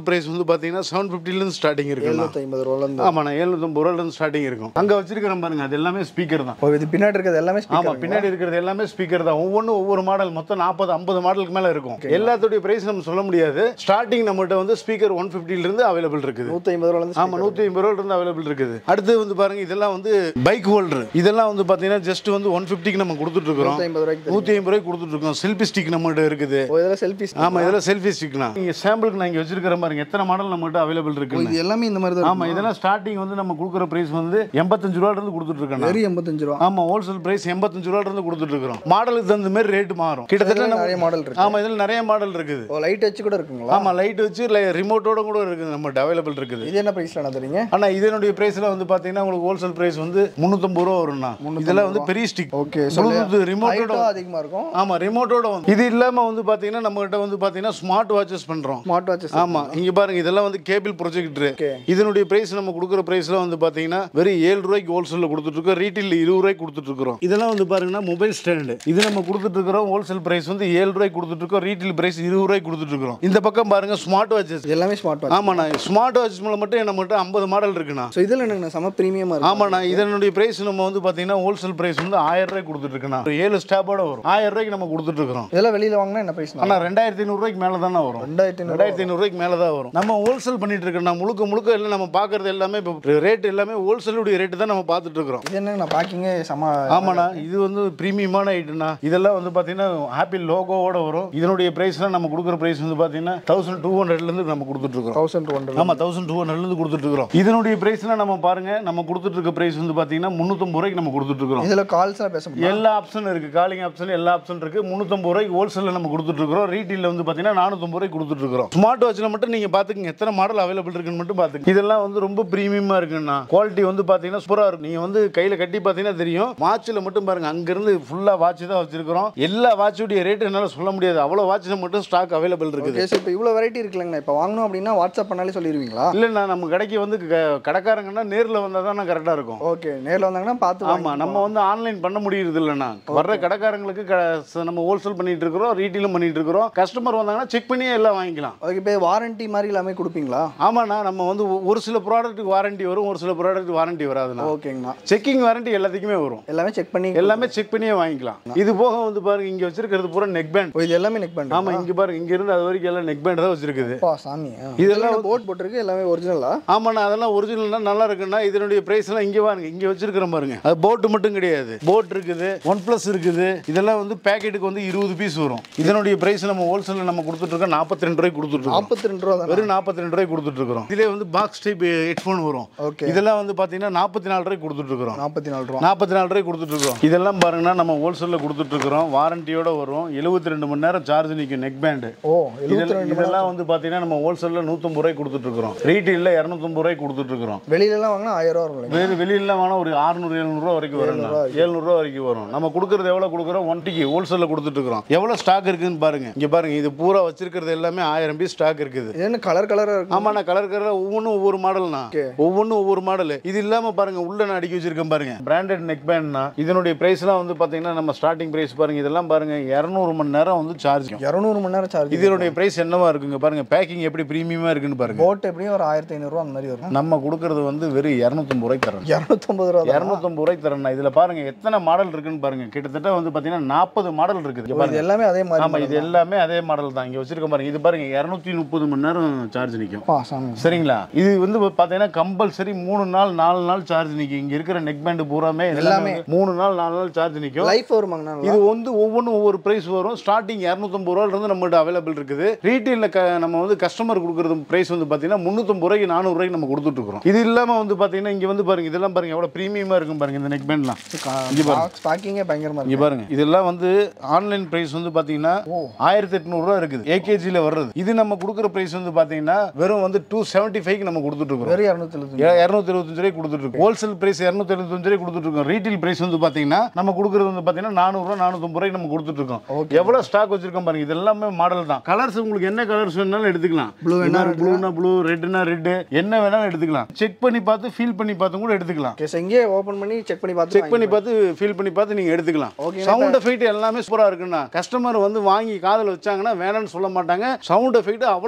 பிரைஸ் வந்து பார்த்தீங்கன்னா செவன் ஃபிஃப்டிலேருந்து ஸ்டார்டிங் இருக்குண்ணா எழுநூத்தி ஐம்பது ரூபாலேருந்து ஆமாண்ணா எழுநூத்தம்பது ரூபாயிலேருந்து ஸ்டார்டிங் இருக்கும் அங்கே வச்சிருக்கிறேன் பாருங்க அது எல்லாமே ஸ்பீக்கர் தான் ஓ இது பின்னாடி இருக்கிறது எல்லாமே ஆமா ஸ்பீக்கர் பின்னாடி இருக்கிறது எல்லாமே ஸ்பீக்கர் தான் ஒவ்வொன்றும் ஒவ்வொரு மாடல் மொத்தம் நாற்பது ஐம்பது மாடலுக்கு மேல இருக்கும் எல்லாத்துடைய பிரைஸ் நம்ம சொல்ல முடியாது ஸ்டார்டிங் நம்மகிட்ட வந்து ஸ்பீக்கர் ஒன் இருந்து அவைலபிள் இருக்குது நூற்றி ஐம்பது ரூபாலேருந்து ஆமா நூத்தி ஐம்பது ரூபாயில இருந்து அவைலபிள் இருக்குது அடுத்து வந்து பாருங்க இதெல்லாம் வந்து பைக் ஹோல்டர் இதெல்லாம் வந்து பாத்தீங்கன்னா ஜஸ்ட் வந்து ஒன் ஃபிஃப்டிக்கு நம்ம கொடுத்துட்டு இருக்கிறோம் நூற்றி ஐம்பது ரூபாய்க்கு நூத்தி ஐம்பது ரூபாய்க்கு கொடுத்துட்டு இருக்கோம் செல்ஃபி ஸ்டிக் நம்மகிட்ட இருக்குது ஓ இதெல்லாம் செல்ஃபி ஆமா இதெல்லாம் செல்ஃபி ஸ்டிக்னா நீங்க சாம்பிளுக்கு நான் இங்க வச்சிருக்கிற பாருங்க எத்தனை மாடல் நம்மகிட்ட அவைலபிள் இருக்கு இது எல்லாமே இந்த மாதிரி தான் ஆமா இதெல்லாம் ஸ்டார்டிங் வந்து நம்ம கொடுக்குற பிரைஸ் வந்து எண்பத்தஞ்சு ரூபாயில இருந்து கொடுத்துட்டு இருக்கேன் வெறும் எண்பத்தஞ்சு ரூபா ஆமா ஹோல்சேல் பிரைஸ் எண்பத்தஞ்சு ரூபாயில இருந்து கொடுத்துட்டு இருக்கிறோம் மாடலுக்கு தகுந்த மாதிரி ரேட் மாறும் கிட்டத்தட்ட இதுல நம்ம- நிறைய மாடல் இருக்கு ஆமா இதுல நிறைய மாடல் இருக்குது ஓ லைட் வச்சு கூட இருக்குங்களா ஆமா லைட் வச்சு ரிமோட்டோட கூட இருக்குது நம்மகிட்ட அவைலபிள் இருக்குது இது என்ன பிரைஸ்ல என்ன தரீங்க ஆனா இதனுடைய பிரைஸ்ல வந்து பாத்தீங்கன்னா உங்களுக்கு ஹோல்சேல் பிரைஸ் வந்து முந்நூத்தம்பது ரூபா வரும்ண்ணா இதெல்லாம் வந்து பெரிய ஸ்டிக் ஓகே ப்ளூடூத் ரிமோட்டோட ஹைட்டும் அதிகமா இருக்கும் ஆமா ரிமோட்டோட வந்து இது இல்லாம வந்து பாத்தீங்கன்னா நம்ம கிட்ட வந்து பாத்தீங்கன்னா ஸ்மார்ட் வாட்சஸ் பண்றோம் ஸ்மார்ட் வாட்சஸ் ஆமா இங்க பாருங்க இதெல்லாம் வந்து கேபிள் ப்ரொஜெக்டர் Okay. இதனுடைய பிரைஸ் நம்ம கொடுக்குற பிரைஸ்ல வந்து பாத்தீங்கன்னா வெறும் ஏழு ரூபாய்க்கு ஹோல்சேல்ல கொடுத்துட்டு இருக்கோம் ரீட்டைல் இருபது ரூபாய்க்கு கொடுத்துட்டு இருக்கிறோம் இதெல்லாம் வந்து பாருங்கன்னா மொபைல் ஸ்டாண்டு இது நம்ம கொடுத்துட்டு இருக்கிறோம் ஹோல்சேல் பிரைஸ் வந்து ஏழு ரூபாய்க்கு கொடுத்துட்டு இருக்கோம் ரீட்டைல் பிரைஸ் இருபது ரூபாய்க்கு கொடுத்துட்டு இருக்கிறோம் இந்த பக்கம் பாருங்க ஸ்மார்ட் வாட்சஸ் இது எல்லாமே ஸ்மார்ட் வாட்ச் ஆமாண்ணா ஸ்மார்ட் வாட்சஸ் மூலம் மட்டும் நம்மகிட்ட ஐம்பது மாடல் இருக்குண்ணா ஸோ இதில் எனக்கு செம ப்ரீமியமாக இருக்கும் ஆமாண்ணா இதனுடைய பிரைஸ் நம்ம வந்து பாத்தீங்கன்னா ஹோல்சேல் பிரைஸ் வந்து ஆயிரம் ரூபாய்க்கு கொடுத்துட்டு இருக்கேண்ணா ஒரு ஏழு ஸ்டாப்போட வரும் ஆயிரம் ரூபாய்க்கு நம்ம கொடுத்துட்டு இருக்கிறோம் இதெல்லாம் வெளியில் வாங்கினா என்ன பிரைஸ் ஆனா ரெண்டாயிரத்தி ஐநூறுரூவாய்க்கு மேலே தானே வரும் ரெண்டாயிரத்தி ஐநூறு ரெண்டாயிரத்தி ஐநூறுரூவாய்க்கு மேலே தான் வரும் நம்ம ஹோல்சேல் பண்ணிட்டு இருக்கோம் நான் முழுக்க முழுக்க எல்லாம் நம்ம பார்க்கறது எல்லாமே இப்போ ரேட் எல்லாமே ஹோல்சேலுடைய ரேட்டு தான் நம்ம பார்த்துட்டு இருக்கிறோம் இது என்ன நான் பேக்கிங்கே செம ஆமாண்ணா இது வந்து ப்ரீமியமான ஐட்டம்ண்ணா இதெல்லாம் வந்து பார்த்தீங்கன்னா ஆப்பிள் லோகோவோட வரும் இதனுடைய ப்ரைஸ்லாம் நம்ம கொடுக்குற ப்ரைஸ் வந்து பார்த்தீங்கன்னா தௌசண்ட் டூ ஹண்ட்ரட்லேருந்து நம்ம கொடுத்துட்டு இருக்கிறோம் தௌசண்ட் டூ ஹண்ட்ரட் ஆமா தௌசண்ட் டூ ஹண்ட்ரட்லேருந்து கொடுத்துட்டு இருக்கிறோம் இதனுடைய ப்ரைஸ்லாம் நம்ம பாருங்க நம்ம கொடுத்துட்டு இருக்க ப்ரைஸ் வந்து பார்த்தீங்கன்னா முந்நூற்றம்பது ரூபாய்க்கு நம்ம கொடுத்துட்டு இருக்கிறோம் இதில் கால்ஸ்லாம் பேச முடியும் எல்லா ஆப்ஷனும் இருக்கு காலிங் ஆப்ஷன் எல்லா ஆப்ஷன் இருக்கு முந்நூற்றம்பது ரூபாய்க்கு ஹோல்சேலில் நம்ம கொடுத்துட்டு இருக்கிறோம் ரீட்டெயிலில் வந்து பார்த்தீங்கன்னா நானூற்றம்பது ரூபாய்க்கு கொடுத்துட்டு இருக்கிறோம் ஸ்மார்ட் வாட்சில் மட்டும் நீங்கள் பார்த்துக்கங்க எத்தனை மாடல் அவைலபிள் இருக்குன்னு மட்டும் பார்த்துங்க இதெல்லாம் வந்து ரொம்ப ப்ரீமியமாக இருக்குண்ணா குவாலிட்டி வந்து பார்த்தீங்கன்னா சூப்பராக இருக்கும் நீங்கள் வந்து கையில் கட்டி பார்த்தீங்கன்னா தெரியும் வாட்சில் மட்டும் பாருங்க அங்கேருந்து ஃபுல்லாக வாட்ச் தான் வச்சிருக்கிறோம் எல்லா வாட்சுடைய ரேட் என்னால் சொல்ல முடியாது அவ்வளோ வாட்சில் மட்டும் ஸ்டாக் அவைலபிள் இருக்குது ஓகே ஸோ இப்போ இவ்வளோ வெரைட்டி இருக்குல்லங்கண்ணா இப்போ வாங்கணும் அப்படின்னா வாட்ஸ்அப் பண்ணாலே சொல்லிடுவீங்களா இல்லைண்ணா நம்ம கடைக்கு வந்து க- கடைக்காரங்கன்னா நேரில் வந்தால் தான் கரெக்டாக இருக்கும் ஓகே நேரில் வந்தாங்கன்னா பார்த்து ஆமா நம்ம வந்து ஆன்லைன் பண்ண முடியுறது இல்லைண்ணா வர்ற கடைக்காரங்களுக்கு க- ச- நம்ம ஹோல்சேல் பண்ணிட்டு இருக்கிறோம் ரீட்டெயிலும் பண்ணிட்டு இருக்கிறோம் கஸ்டமர் வந்தாங்கன்னா செக் பண்ணியே எல்லாம் வாங்கிக்கலாம் ஓகே இப்போ வாரண்டி மாதிரி எல்லாமே கொடுப்பீங்களா ஆமாண்ணா நம்ம வந்து ஒ- ஒரு சில ப்ராடக்ட்டுக்கு வாரண்டி வரும் ஒரு சில ப்ராடக்ட் வாரண்டி வராதுண்ணா ஓகேங்கண்ணா செக்கிங் வாரண்டி எல்லாத்துக்குமே வரும் எல்லாமே செக் பண்ணி எல்லாமே செக் பண்ணியே வாங்கிக்கலாம் இது போக வந்து பாருங்க இங்க வச்சிருக்கிறது பூரா நெக் பேண்ட் ஓ, இது எல்லாமே நெக் பண்ணுறோம் ஆமா இங்க பாருங்க இங்க இருந்து அது வரைக்கும் எல்லாம் நெக் பேண்ட் தான் வச்சிருக்குது அப்பா சாமி இதெல்லாம் இதெல்லாம் போட் போட்டிருக்கு எல்லாமே ஒரிஜினலா ஆமாண்ணா அதெல்லாம் ஒரிஜினல்னா நல்லா இருக்குண்ணா இதனுடைய பிரைஸ் எல்லாம் இங்க பாருங்க இங்க வச்சிருக்கிற பாருங்க அது போட்டு மட்டும் கிடையாது போட் இருக்குது ஒன் பிளஸ் இருக்குது இதெல்லாம் வந்து பேக்கெட்டுக்கு வந்து இருபது பீஸ் வரும் இதனுடைய பிரைஸ் நம்ம ஹோல்சேலில் நம்ம கொடுத்துட்டு இருக்கோம் நாற்பத்தி ரெண்டு ரூபாய்க்கு கொடுத்துட்டு இருக்கோம் நாற்பத்தி ரெண்டு ரூபா தானே வெறும் நாற்பத்தி ரெண்டு ரூபாய்க்கு கொடுத்துட்டு இருக்கிறோம் இதுலேயே வந்து பாக்ஸ் டைப் ஹெட்ஃபோன் வரும் ஓகே இதெல்லாம் வந்து பார்த்தீங்கன்னா நாற்பத்தி நாலு ரூபாய்க்கு கொடுத்துட்டு இருக்கிறோம் நாற்பத்தி நாலு ரூபா நாற்பத்தி நாலு ரூபாய்க்கு கொடுத்துட்டு இருக்கோம் இதெல்லாம் பாருங்கன்னா நம்ம ஹோல்சேலில் கொடுத்துட்டு இருக்கிறோம் வாரண்டியோட வரும் எழுபத்தி ரெண்டு மணி நேரம் சார்ஜ் நிற்கும் நெக் பேண்டு ஓ எழுபத்தி ரெண்டு இதெல்லாம் வந்து பார்த்தீங்கன்னா நம்ம ஹோல்சேலில் நூற்றம்பது ரூபாய்க்கு கொடுத்துட்டு இருக்கிறோம் ரீட்டெயிலில் இரநூத்தம்பது ரூபாய்க்கு கொடுத்துட்டு இருக்கிறோம் வெளியிலலாம் வாங்கினா ஆயிரம் ரூபா வரும் இல்லைங்க வேறு வெளியில வேணா ஒரு அறுநூறு எழுநூறுவா வரைக்கும் வரும் எழுநூறுவா வரைக்கும் வரும் நம்ம கொடுக்கறது எவ்வளோ கொடுக்குறோம் ஒன் டிக்கு ஹோல்சேலில் கொடுத்துட்டு இருக்கிறோம் எவ்வளோ ஸ்டாக் இருக்குன்னு பாருங்க இங்கே பாருங்க இது பூரா வச்சிருக்கிறது எல்லாமே ஆயிரம் பீஸ் ஸ்டாக் இருக்குது இது என்ன கலர் கலராக இருக்கும் ஆமாண்ணா கலர் கலர் ஒவ்வொன்றும் ஒவ்வொரு மாடல்னா ஒவ்வொன்றும் ஒவ்வொரு மாடல் இது இல்லாம பாருங்க உள்ள நான் அடிக்க வச்சிருக்கேன் பாருங்க பிராண்டட் நெக் பேண்ட்னா இதனுடைய பிரைஸ்லாம் வந்து பாத்தீங்கன்னா நம்ம ஸ்டார்டிங் பிரைஸ் பாருங்க இதெல்லாம் பாருங்க இரநூறு மணி நேரம் வந்து சார்ஜ் இரநூறு மணி நேரம் சார்ஜ் இதனுடைய பிரைஸ் என்னவா இருக்குங்க பாருங்க பேக்கிங் எப்படி ப்ரீமியமா இருக்குன்னு பாருங்க போட் எப்படியும் ஒரு ஆயிரத்தி ஐநூறுரூவா அந்த மாதிரி வரும் நம்ம கொடுக்கறது வந்து வெறும் இரநூத்தம்பது ரூபாய்க்கு தரணும் இரநூத்தம்பது ரூபா தான் இரநூத்தம்பது ரூபாய்க்கு தரணும் இதுல பாருங்க எத்தனை மாடல் இருக்குன்னு பாருங்க கிட்டத்தட்ட வந்து பாத்தீங்கன்னா நாற்பது மாடல் இருக்குது இங்க இது பாருங்க எல்லாமே அதே மாதிரி ஆமா இது எல்லாமே அதே மாடல் தான் இங்க வச்சிருக்க பாருங்க இது பாருங்க இரநூத்தி முப்பது மணி நேரம் சார்ஜ் நிற்கும் அப்பா சாமி சரிங்களா இது வந்து பார்த்தீங்கன்னா கம்பல்சரி மூணு நாள் நாலு நாள் சார்ஜ் நிற்கும் இங்க இருக்கிற நெக் பேண்ட் பூராமே எல்லாமே மூணு நாள் நாலு நாள் சார்ஜ் நிற்கும் லைஃப் வருமாங்கண்ணா இது வந்து ஒவ்வொன்றும் ஒவ்வொரு பிரைஸ் வரும் ஸ்டார்டிங் இரநூத்தம்பது ரூபாயில இருந்து நம்மகிட்ட அவைலபிள் இருக்குது ரீட்டெயிலில் க நம்ம வந்து கஸ்டமர் கொடுக்குறது பிரைஸ் வந்து பார்த்தீங்கன்னா முந்நூற்றம்பது ரூபாய்க்கு நானூறு ரூபாய்க்கு நம்ம கொடுத்துட்டு இருக்கிறோம் இது இல்லாமல் வந்து பார்த்தீங்கன்னா இங்கே வந்து பாருங்க இதெல்லாம் பாருங்க எவ்வளோ ப்ரீமியமாக இருக்கும் பாருங்க இந்த நெக் பேண்ட்லாம் பாக்ஸ் பேக்கிங்கே பயங்கரமா இங்க இருக்கு பாருங்க இதெல்லாம் வந்து ஆன்லைன் பிரைஸ் வந்து பாத்தீங்கன்னா ஆயிரத்தி எட்நூறுரூவா இருக்குது ஏகேஜியில் வர்றது இது நம்ம கொடுக்குற பிரைஸ் வந்து பாத்தீங்கன்னா வெறும் வந்து டூ செவன்ட்டி ஃபைவ்க்கு நம்ம கொடுத்துட்டு இருக்கிறோம் வெறும் இரநூத்தி எழுபத்தஞ்சு இரநூத்தி எழுபத்தஞ்சு ரூபாய் கொடுத்துட்டு இருக்கோம் ஹோல்சேல் பிரைஸ் இரநூத்தி எழுபத்தஞ்சு ரூபாய் கொடுத்துட்டு இருக்கோம் ரீட்டைல் பிரைஸ் வந்து பாத்தீங்கன்னா நம்ம கொடுக்குறது வந்து பாத்தீங்கன்னா நானூறுரூவா நானூற்றம்பது ரூபாய்க்கு நம்ம கொடுத்துட்டு இருக்கோம் எவ்வளவு ஸ்டாக் வச்சிருக்கோம் பாருங்க இது எல்லாமே மாடல் தான் கலர்ஸ் உங்களுக்கு என்ன கலர்ஸ் வேணாலும் எடுத்துக்கலாம் Blue வேணா ப்ளூனா ப்ளூ ரெட்னா ரெட் என்ன வேணாலும் எடுத்துக்கலாம் செக் பண்ணி பார்த்து ஃபீல் பண்ணி பார்த்து கூட எடுத்துக்கலாம் ஓகே சார் இங்கே ஓப்பன் பண்ணி செக் பண்ணி பார்த்து செக் பண்ணி பார்த்து ஃபீல் பண்ணி பார்த்து நீங்க எடுத்துக்கலாம் Okay, சவுண்ட் எஃபெக்ட் எல்லாமே சூப்பரா இருக்குண்ணா கஸ்டமர் வந்து வாங்கி காதுல வச்சாங்கன்னா வேணாம்னு சொல்ல மாட்டாங்க சவுண்ட் எஃபெக்ட் அவ்வளவு சூப்பரா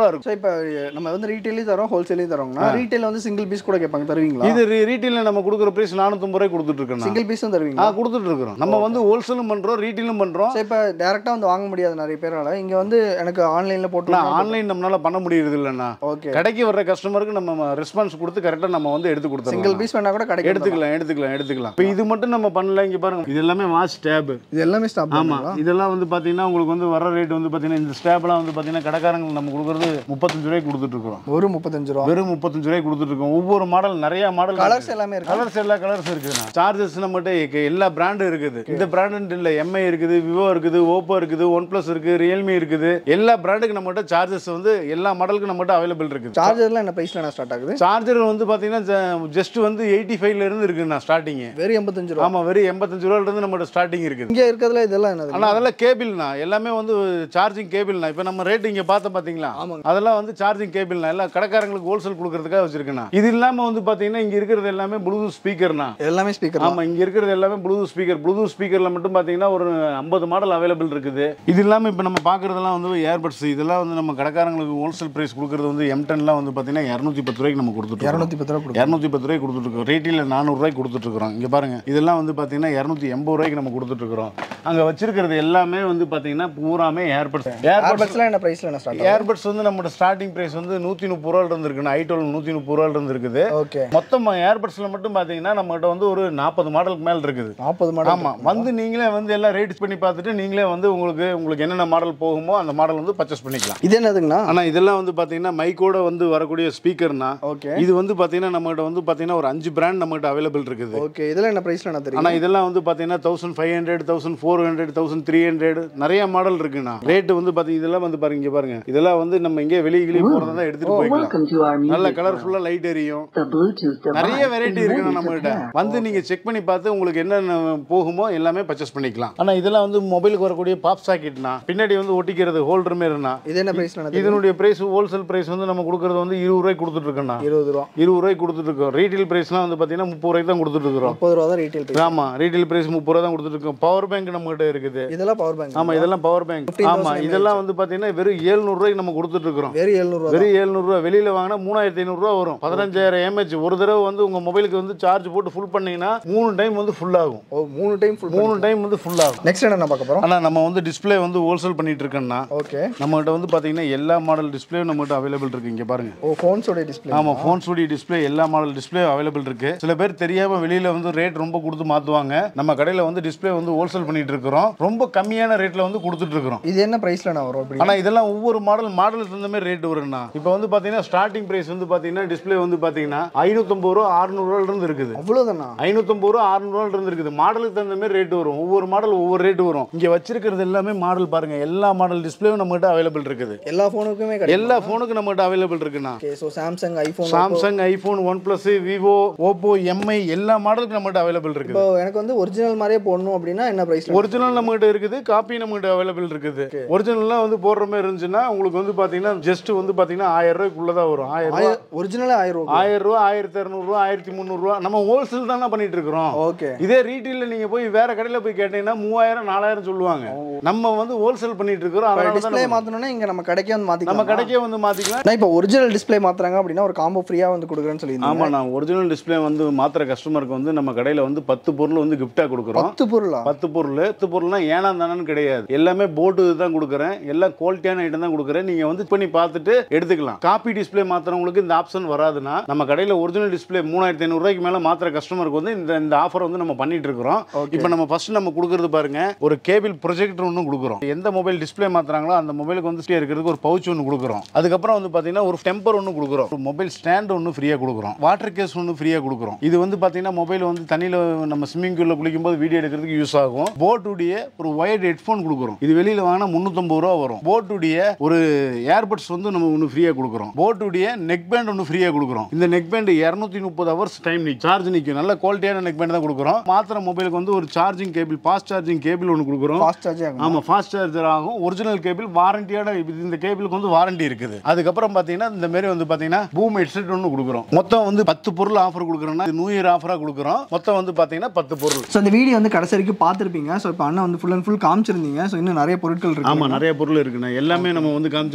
இருக்கும் ஸோ இப்போ நம்ம வந்து ரீட்டைலையும் தரோம் ஹோல்சேலையும் தரோம்னா ரீட்டைல வந்து சிங்கிள் பீஸ் கூட கேட்பாங்க தருவீங்களா இது ரீட்டெயிலில் நம்ம கொடுக்குற ப்ரைஸ் நானூற்றம்பது ரூபாய் கொடுத்துட்டு இருக்கோம் சிங்கிள் பீஸும் ஆ தருவீங்களா கொடுத்துட்டு இருக்கிறோம் நம்ம வந்து ஹோல்சேலும் பண்ணுறோம் ரீட்டெயிலும் பண்ணுறோம் ஸோ இப்போ டேரெக்டாக வந்து வாங்க முடியாது நிறைய பேரால இங்கே வந்து எனக்கு ஆன்லைனில் போட்டு நான் ஆன்லைன் நம்மளால பண்ண முடியுது இல்லைண்ணா ஓகே கடைக்கு வர்ற கஸ்டமருக்கு நம்ம ரெஸ்பான்ஸ் கொடுத்து கரெக்டாக நம்ம வந்து எடுத்து கொடுத்துருவோம் சிங்கிள் பீஸ் வேணா கூட கிடைக்கும் எடுத்துக்கலாம் எடுத்துக்கலாம் எடுத்துக்கலாம் இப்போ இது மட்டும் நம்ம பண்ணல இங்க பாருங்க இது எல்லாமே வாட்ச் டேப் இது எல்லாமே ஸ்டாப் ஆமா இதெல்லாம் வந்து பாத்தீங்கன்னா உங்களுக்கு வந்து வர ரேட் வந்து பாத்தீங்கன்னா இந்த ஸ்டாப்லாம் வந்து பாத்தீங்கன்னா கடைக்காரங்க நம்ம கொடுக்குறது முப்பத்தஞ்சு ரூபாய்க்கு கொடுத்துட்டு இருக்கிறோம் ஒரு முப்பத்தஞ்சு ரூபா வெறும் முப்பத்தஞ்சு ரூபாய்க்கு கொடுத்துட்டு இருக்கோம் ஒவ்வொரு மாடல் நிறைய மாடல் கலர்ஸ் எல்லாமே இருக்கு கலர்ஸ் எல்லா கலர்ஸ் இருக்குண்ணா சார்ஜஸ் நம்மகிட்ட இருக்கு. எல்லா பிராண்டும் இருக்குது இந்த பிராண்ட் இல்ல எம்ஐ இருக்குது விவோ இருக்குது ஓப்போ இருக்குது ஒன் பிளஸ் இருக்கு ரியல்மி இருக்குது எல்லா பிராண்டுக்கு நம்மகிட்ட சார்ஜஸ் வந்து எல்லா மாடலுக்கும் நம்மகிட்ட அவைலபிள் இருக்குது சார்ஜர்லாம் என்ன ப்ரைஸ்ல ஸ்டார்ட் ஆகுது சார்ஜர் வந்து பாத்தீங்கன்னா ஜஸ்ட் வந்து எயிட்டி ஃபைவ்ல இருந்து இருக்குண்ணா ஸ்டார்டிங் வெறும் எண்பத்தஞ்சு ரூபா ஆமா வெறும் எண்பத்தஞ்சு ரூபாயில இருந்து நம்மகிட்ட ஸ்டார்டிங் இருக்குது இங்கே இருக்கிறதுல இதெல்லாம் என்னது ஆனா அதெல்லாம் கேபிள்னா எல்லாமே வந்து சார்ஜிங் கேபிள்னா இப்போ நம்ம ரேட் இங்க பார்த்த பாத்தீங்களா ஆமாங்க. அதெல்லாம் வந்து சார்ஜிங் கேபிள்னா எல்லாம் கடைக்காரங்களுக்கு ஹோல்சேல் கொடுக்கறதுக்காக வச்சிருக்கேன் இது இல்லாம வந்து பாத்தீங்கன்னா இங்க இருக்கிறது எல்லாமே ப்ளூடூத் ஸ்பீக்கர்னா எல்லாமே ஸ்பீக்கர் ஆமா இங்க இருக்கிறது எல்லாமே ப்ளூடூத் ஸ்பீக்கர் ப்ளூடூத் ஸ்பீக்கர்ல மட்டும் பாத்தீங்கன்னா ஒரு ஐம்பது மாடல் அவைலபிள் இருக்குது இது இல்லாம இப்போ நம்ம பாக்குறதெல்லாம் வந்து ஏர்பட்ஸ் இதெல்லாம் வந்து நம்ம கடைக்காரங்களுக்கு ஹோல்சேல் பிரைஸ் கொடுக்கறது வந்து எம்டென்லாம் வந்து பாத்தீங்கன்னா இரநூத்தி பத்து ரூபாய்க்கு நம்ம கொடுத்துட்டு இருக்கோம். இரநூத்தி பத்து ரூபா கொடுக்கும் இரநூத்தி பத்து ரூபாய்க்கு கொடுத்துட்ருக்கோம் ரேட்டில் நானூறுரூவாய்க்கு கொடுத்துட்ருக்குறோம் இங்கே பாருங்க இதெல்லாம் வந்து பார்த்தீங்கன்னா இரநூத்தி எண்பது ரூபாய்க்கு நம்ம கொடுத்துட்ருக்குறோம் அங்கே வச்சிருக்கிறது எல்லாமே வந்து பார்த்தீங்கன்னா பூராமே ஏர்பட்ஸ் ஏர்பட்ஸ் ஏர்பட்ஸ்லாம் என்ன ப்ரைஸ்ல என்ன ஸ்டார்ட் ஆகுது ஏர்பட்ஸ் வந்து நம்மளோட ஸ்டார்டிங் பிரைஸ் வந்து நூற்றி முப்பது ரூபாயில் இருந்துருக்குண்ணா ஐ டுவெல் நூற்றி முப்பது ரூபாயில் இருந்துருக்குது ஓகே மொத்தம் ஏர்பட்ஸில் மட்டும் பார்த்தீங்கன்னா நம்மகிட்ட வந்து ஒரு நாற்பது மாடலுக்கு மேலே இருக்குது நாற்பது மாடல் ஆமாம் வந்து நீங்களே வந்து எல்லாம் ரேட் பண்ணி பார்த்துட்டு நீங்களே வந்து உங்களுக்கு உங்களுக்கு என்னென்ன மாடல் போகுமோ அந்த மாடல் வந்து பர்ச்சேஸ் பண்ணிக்கலாம் இது என்னதுங்கண்ணா ஆனால் இதெல்லாம் வந்து பார்த்தீங்கன்னா மைக்கோட வந்து வரக்கூடிய ஸ்பீக்கர்னா ஓகே இது வந்து பார்த்தீங்கன்னா நம்மகிட்ட வந்து பார்த்தீங்கன்னா ஒரு அஞ்சு பிராண்ட் நம்மகிட்ட அவைலபிள் இருக்குது ஓகே இதெல்லாம் என்ன ப்ரைஸ்ல என்ன தெரியும் ஆனால் இதெல்லாம் வந்து பார்த்தீங்கன்னா thousand five hundred thousand four hundred thousand three hundred நிறைய மாடல் இருக்குண்ணா ரேட்டு வந்து பார்த்தீங்க இதெல்லாம் வந்து பாருங்க இங்க பாருங்க இதெல்லாம் வந்து நம்ம இங்கே வெளியே கிளியே போகிறதா தான் எடுத்துட்டு போய்க்கலாம் Welcome to our நல்ல music கலர்ஃபுல்லாக லைட் எரியும் The Bluetooth device நிறைய வெரைட்டி is இருக்குண்ணா ready நம்ம to கிட்ட pair. வந்து நீங்க செக் பண்ணி பார்த்து உங்களுக்கு என்னென்ன போகுமோ எல்லாமே பர்ச்சேஸ் பண்ணிக்கலாம் ஆனா இதெல்லாம் வந்து மொபைலுக்கு வரக்கூடிய பாப் சாக்கெட்னா பின்னாடி வந்து ஒட்டிக்கிறது ஹோல்டர் மாரினா இது என்ன ப்ரைஸ்ல என்ன தெரியும் இதனுடைய பிரைஸ் ஹோல்சேல் பிரைஸ் வந்து நம்ம கொடுக்கறது வந்து இருபது ரூபாய்க்கு கொடுத்துட்டு இருக்கோம்ண்ணா இருபது ரூபா இருபது ரூபாய்க்கு கொடுத்துட்டு இருக்கோம் ரீட்டைல் பிரைஸ்லாம் வந்து பார்த்தீங்கன்னா முப்பது ரூபாய்க்கு தான் கொடுத்துட்டு இருக்கிறோம் முப்பது ரூபா தான் ரீட்டைல் ப்ரைஸ் ஆமா ரீட்டைல் பிரைஸ் முப்பது ரூபா தான் கொடுத்துட்டு இருக்கோம் பவர் பேங்க் நம்ம கிட்ட இருக்குது இதெல்லாம் பவர் பேங்க் ஆமா இதெல்லாம் பவர் பேங்க் 15,000 ஆமா இதெல்லாம் வந்து பார்த்தீங்கன்னா வெறும் 700 ரூபாய்க்கு நம்ம கொடுத்துட்டு இருக்கிறோம் வெறும் எழுநூறுவா வெறும் 700 ரூபா வெளியில வாங்கினா மூணாயிரத்தி ஐநூறுரூவா வரும் பதினஞ்சாயிரம் எம்ஹெச் ஒரு தடவை வந்து உங்க மொபைலுக்கு வந்து சார்ஜ் போட்டு ஃபுல் பண்ணீங்கன்னா மூணு டைம் வந்து ஃபுல் ஆகும் ஓ மூணு டைம் ஃபுல் மூணு டைம் வந்து ஃபுல் ஆகும் நெக்ஸ்ட் என்ன பார்க்க போறோம் ஆனா நம்ம வந்து டிஸ்ப்ளே வந்து ஹோல்சேல் பண்ணிட்டு இருக்கோம்னா ஓகே நம்மகிட்ட வந்து பாத்தீங்கன்னா எல்லா மாடல் டிஸ்ப்ளேயும் நம்மகிட்ட அவைலபிள் இருக்கு இங்க பாருங்க ஓ ஃபோன்ஸோட டிஸ்பிளே ஆமா ஃபோன் ஸ்டுடியோ டிஸ்ப்ளே எல்லா மாடல் டிஸ்ப்ளே அவைலபிள் இருக்கு சில பேர் தெரியாம வெளியில வந்து ரேட் ரொம்ப கொடுத்து மாத்துவாங்க நம்ம கடையில வந்து டிஸ்ப்ளே வந்து ஹோல்சேல் பண்ணிட்டு இருக்கிறோம் ரொம்ப கம்மியான ரேட்ல வந்து கொடுத்துட்டு இருக்கிறோம் இது என்ன ப்ரைஸ்ல நான் வரும் அப்படி ஆனா இதெல்லாம் ஒவ்வொரு மாடல் மாடலுக்கு தகுந்த மாதிரி ரேட் வரும்ண்ணா இப்போ வந்து பாத்தீங்கன்னா ஸ்டார்டிங் பிரைஸ் வந்து பாத்தீங்கன்னா டிஸ்ப்ளே வந்து பாத்தீங்கன்னா ஐநூத்தம்பது ரூபா அறுநூறு ரூபாயில இருந்து இருக்குது அவ்வளோதானா ஐநூத்தம்பது ரூபா அறுநூறு ரூபாயில இருந்து இருக்குது மாடலுக்கு தகுந்த மாதிரி ரேட் வரும் ஒவ்வொரு மாடல் ஒவ்வொரு ரேட் வரும் இங்க வச்சிருக்கிறது எல்லாமே மாடல் பாருங்க எல்லா மாடல் டிஸ்ப்ளேவும் நம்மகிட்ட அவைலபிள் இருக்குது எல்லா ஃபோனுக்குமே கிடைக்கும் எல்லா ஃபோனுக்கும் நம்மகிட்ட அவைலபிள் இருக்குண்ணா okay so Samsung iPhone Samsung iPhone OnePlus Vivo Oppo MI எல்லா மாடலுக்கும் நம்மகிட்ட அவைலபிள் இருக்குது இப்போ எனக்கு வந்து ஒரிஜினல் மாதிரியே போடணும் அப்படின்னா என்ன ப்ரைஸ்ல ஒரிஜினல் நம்மகிட்ட இருக்குது காப்பி நம்மகிட்ட அவைலபிள் இருக்குது ஒரிஜினல்லாம் வந்து போடுற மாதிரி இருந்துச்சுன்னா உங்களுக்கு வந்து பாத்தீங்கன்னா ஜஸ்ட் வந்து பாத்தீங்கன்னா ஆயிரம் ரூபாய்க்குள்ள தான் வரும் ஆயிரம் ரூபாய் ஒரிஜினலே ஆயிரம் ரூபா ஆயிரம் ரூபா ஆயிரத்தி இரநூறுவா ஆயிரத்தி முந்நூறுரூவா நம்ம ஹோல்சேல் தானே பண்ணிட்டு இருக்கிறோம் ஓகே இதே ரீட்டெயில நீங்க போய் வேற கடையில போய் கேட்டீங்கன்னா மூவாயிரம் நாலாயிரம் சொல்லுவாங்க நம்ம வந்து ஹோல்சேல் பண்ணிட்டு இருக்கிறோம் அதனால தான் டிஸ்பிளே நம்ம- மாத்தணும்னா இங்க நம்ம கடைக்கே வந்து நம்ம மாத்திக்கலாம் கடைக்கே வந்து மாத்திக்கலாம் நான் இப்போ ஒரிஜினல் டிஸ்பிளே மாத்துறாங்க அப்படின்னா ஒரு காம்போ ஃப்ரீயா வந்து கொடுக்குறேன்னு சொல்லியிருந்தீங்க ஆமா நான் ஒரிஜினல் டிஸ்ப்ளே வந்து மாத்திர கஸ்டமருக்கு வந்து நம்ம கடையில வந்து பத்து பொருள் வந்து கிஃப்டா கொடுக்குறோம் பத்து பொருளா பத்து பொருள் பத்து பொருள்னா ஏனா தானு கிடையாது எல்லாமே போட்டு தான் கொடுக்குறேன் எல்லாம் குவாலிட்டியான ஐட்டம் தான் கொடுக்குறேன் நீங்க வந்து பண்ணி பார்த்துட்டு எடுத்துக்கலாம் காப்பி டிஸ்ப்ளே மாத்துறவங்களுக்கு இந்த ஆப்ஷன் வராதுன்னா நம்ம கடையில ஒரிஜினல் டிஸ்ப்ளே மூணாயிரத்தி ஐநூறு ரூபாய்க்கு மேல மாத்திர கஸ்டமருக்கு வந்து இந்த இந்த ஆஃபர் வந்து நம்ம பண்ணிட்டு இருக்கிறோம் இப்போ நம்ம ஃபர்ஸ்ட் நம்ம கொடுக்கறது பாருங்க ஒரு கேபிள் ப்ரொஜெக்டர் ஒன்று கொடுக்குறோம் எந்த மொபைல் டிஸ்ப்ளே மாத்துறாங்களோ அந்த மொபைலுக்கு வந்து இருக்கிறதுக்கு ஒரு பவுச் ஒன்று கொடுக்குறோம் அதுக்கப்புறம் வந்து பாத்தீங்கன்னா ஒரு டெம்பர் ஒன்று கொடுக்குறோம் ஒரு மொபைல் ஸ்டாண்ட் ஒன்று ஃப்ரீயா கொடுக்குறோம் வாட்டர் கேஸ் ஒன்று ஃப்ரீயா கொடுக்குறோம் இது வந்து பாத்தீங்கன்னா மொபைல் வந்து தண்ணியில நம்ம ஸ்விம்மிங் பூல்ல குளிக்கும் போது வீடியோ எடுக்கிறதுக்கு யூஸ் ஆகும் போட்டுடைய ஒரு ஒயர்டு ஹெட்ஃபோன் கொடுக்குறோம் இது வெளியில வாங்கினா முந்நூற்றம்பது ரூபா வரும் போட்டுடைய ஒரு ஏர்பட்ஸ் வந்து நம்ம ஒன்று ஃப்ரீயா கொடுக்குறோம் போட்டுடைய நெக் பேண்ட் ஒன்று ஃப்ரீயா கொடுக்குறோம் இந்த நெக் பேண்ட் இரநூத்தி முப்பது ஹவர்ஸ் டைம் நிற்கும் சார்ஜ் நிற்கும் நல்ல குவாலிட்டியான நெக் பேண்ட் தான் கொடுக்குறோம் மாத்திர மொபைலுக்கு வந்து ஒரு charging cable fast charging cable ஒன்று கொடுக்குறோம் ஃபாஸ்ட் சார்ஜ் ஆகும் ஆமா ஃபாஸ்ட் சார்ஜர் ஆகும் ஒரிஜினல் கேபிள் வாரண்டியோட இந்த கேபிளுக்கு வந்து வாரண்டி இருக்குது அதுக்கப்புறம் பாத்தீங்கன்னா இந்த மாதிரி வந்து பாத்தீங்கன்னா பூம் ஹெட்செட் ஒன்று கொடுக்குறோம் மொத்தம் வந்து பத்து பொருள் ஆஃபர் கொடுக்குறோம்னா நியூ இயர் ஆஃபரா கொடுக்குறோம் மொத்தம் வந்து பாத்தீங்கன்னா பத்து பொருள் ஸோ இந்த வீடியோ வந்து கடைசி வரைக்கும் பார்த்துருப்பீங்க ஸோ இப்போ அண்ணன் வந்து ஃபுல் அண்ட் ஃபுல் காமிச்சிருந்தீங்க ஸோ இன்னும் நிறைய பொருட்கள் இருக்கு ஆமா நிறைய பொருள் இருக்குண்ணா எல்லாமே நம்ம வந்து காமிச்சோம்னா டைம்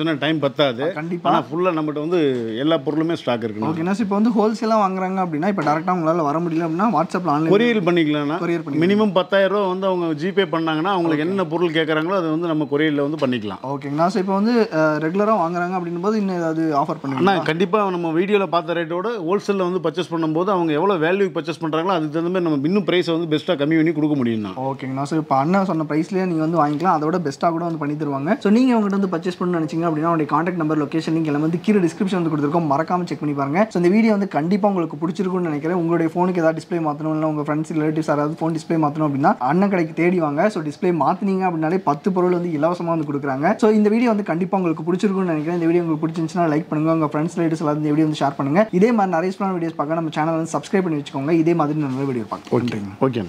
பத்தாது கண்டிப்பா ஆனால் ஃபுல்லாக நம்மகிட்ட வந்து எல்லா பொருளுமே ஸ்டாக் இருக்குண்ணா ஓகேண்ணா இப்போ வந்து ஹோல்சேலாக வாங்குறாங்க அப்படின்னா இப்போ டேரெக்டாக உங்களால் வர முடியல அப்படின்னா வாட்ஸ்அப்பில் ஆன்லைன் கொரியர் பண்ணிக்கலாம்னா கொரியர் பண்ணி மினிமம் பத்தாயிரம் ரூபா வந்து அவங்க ஜிபே பண்ணாங்கன்னா அவங்களுக்கு என்ன பொருள் கேட்குறாங்களோ அதை வந்து நம்ம கொரியரில் வந்து பண்ணிக்கலாம் ஓகேங்கண்ணா ஸோ இப்போ வந்து ரெகுலராக வாங்குறாங்க அப்படின்னும் போது இன்னும் ஏதாவது ஆஃபர் ஆனால் பண்ணுவீங்க கண்டிப்பாக நம்ம வீடியோவில் பார்த்த ரேட்டோட ஹோல்சேலில் வந்து பர்ச்சேஸ் பண்ணும்போது அவங்க எவ்வளோ வேல்யூ பர்ச்சேஸ் பண்ணுறாங்களோ அதுக்கு தகுந்த மாதிரி நம்ம இன்னும் ப்ரைஸை வந்து பெஸ்ட்டாக கம்மி பண்ணி கொடுக்க முடியும் தான் ஓகேங்கண்ணா ஸோ இப்போ அண்ணன் சொன்ன ப்ரைஸ்லேயே நீங்கள் வந்து வாங்கிக்கலாம் அதோட பெஸ்ட்டாக கூட வந்து பண்ணி தருவாங்க ஸோ நீங்கள் உங்கள்கிட்ட வந்து பர்ச்சேஸ் பண்ணணும்னு நினச்சிங்க அப்படின்னா உங்களுடைய காண்டாக்ட் நம்பர் லொகேஷன் லிங்க் எல்லாம் வந்து கீழே டிஸ்கிரிப்ஷன் வந்து கொடுத்துருக்கோம் மறக்காம செக் பண்ணி பாருங்க ஸோ இந்த வீடியோ வந்து கண்டிப்பாக உங்களுக்கு பிடிச்சிருக்கும்னு நினைக்கிறேன் உங்களுடைய ஃபோனுக்கு ஏதாவது டிஸ்ப்ளே மாற்றணும் இல்லை உங்கள் ஃப்ரெண்ட்ஸ் ரிலேட்டிவ்ஸ் யாராவது ஃபோன் டிஸ்ப்ளே மாற்றணும் அப்படின்னா அண்ணன் கடைக்கு தேடி வாங்க ஸோ டிஸ்ப்ளே மாற்றினீங்க அப்படின்னாலே பத்து பொருள் வந்து இலவசமாக வந்து கொடுக்குறாங்க ஸோ இந்த வீடியோ வந்து கண்டிப்பாக உங்களுக்கு பிடிச்சிருக்கும்னு நினைக்கிறேன் இந்த வீடியோ உங்களுக்கு பிடிச்சிருந்துச்சுன்னா லைக் பண்ணுங்க உங்கள் ஃப்ரெண்ட்ஸ் ரிலேட்டிவ்ஸ் எல்லாரும் இந்த வீடியோ வந்து ஷேர் பண்ணுங்க இதே மாதிரி நிறைய வீடியோஸ் பார்க்க நம்ம சேனல் வந்து சப்ஸ்கிரைப் பண்ணி வச்சுக்கோங்க இதே மாதிரி நல்ல வீடியோ பார்க்கலாம் ஓகே ஓகே